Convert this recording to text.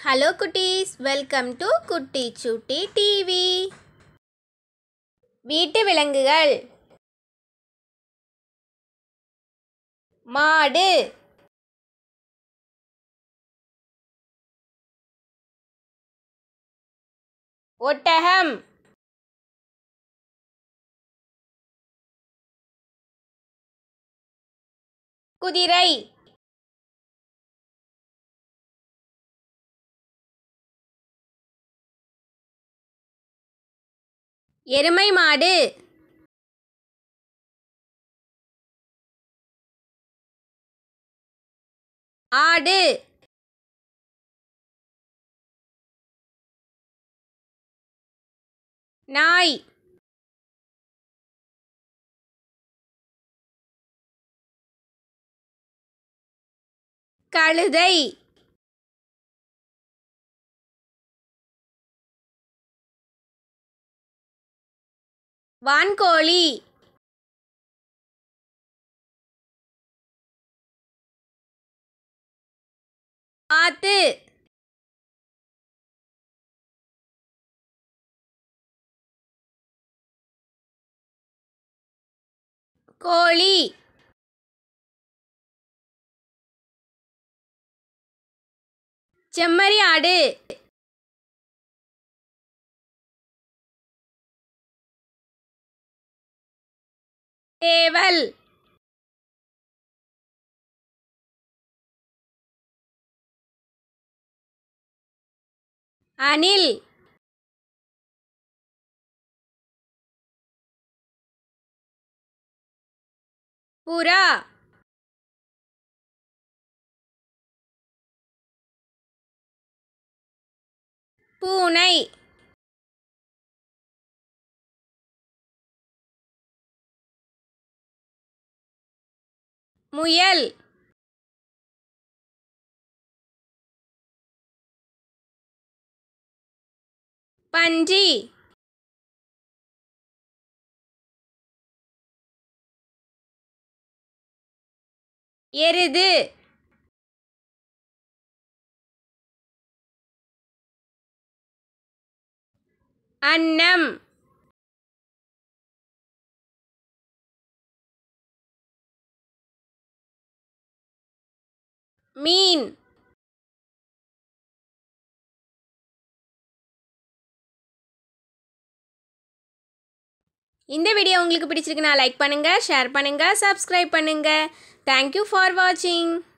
hello குட்டீஸ் welcome to குட்டி சுட்டி டிவி வீட்டு விலங்குகள் மாடு ஒட்டகம் குதிரை எருமை மாடு ஆடு நாய் கழுதை வான்கோழி ஆத்து கோழி செம்மறி ஆடு சேவல் அணில் புறா பூனை முயல் பன்றி எருது அன்னம் மீன் இந்த வீடியோ உங்களுக்கு பிடிச்சிருக்குன்னா லைக் பண்ணுங்கள் ஷேர் பண்ணுங்கள் சப்ஸ்கிரைப் பண்ணுங்கள் தேங்க்யூ ஃபார் வாட்சிங்